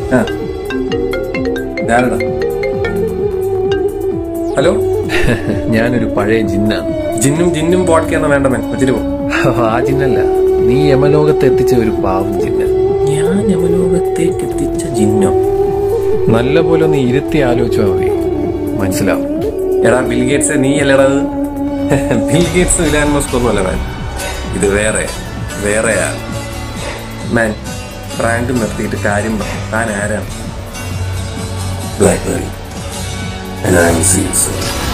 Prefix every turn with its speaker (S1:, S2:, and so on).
S1: ആ ഞാനടാ ഹലോ
S2: ഞാനൊരു പഴയ ജിന്നാണ്
S1: ജിന്നും ജിന്നും പോഡ്ക്കൊന്നും വേണ്ട മേൻ ഒത്തിരി പോ
S2: ആ ജിന്നല്ല നീ യമലോകത്ത് എത്തിച്ച ഒരു പാവം ജിന്ന്
S1: ഞാൻ യമലോകത്തേക്ക് എത്തിച്ച ജിന്നോ
S2: നല്ല പോലെ ഒന്ന് ഇരുത്തി ആലോചിച്ചാൽ മതി മനസ്സിലാവും
S1: എടാ ബിൽഗേറ്റ്സ് നീ അല്ലടാ ബിൽഗേറ്റ്സ് ഇലാൻ മസ്ക് ഒന്നുമല്ല മാൻ ഇത് വേറെ വേറെയാ മാൻ റാങ്ക് നിർത്തിയിട്ട് കാര്യം പറഞ്ഞു താൻ ആരാണ് black berry And I'm serious.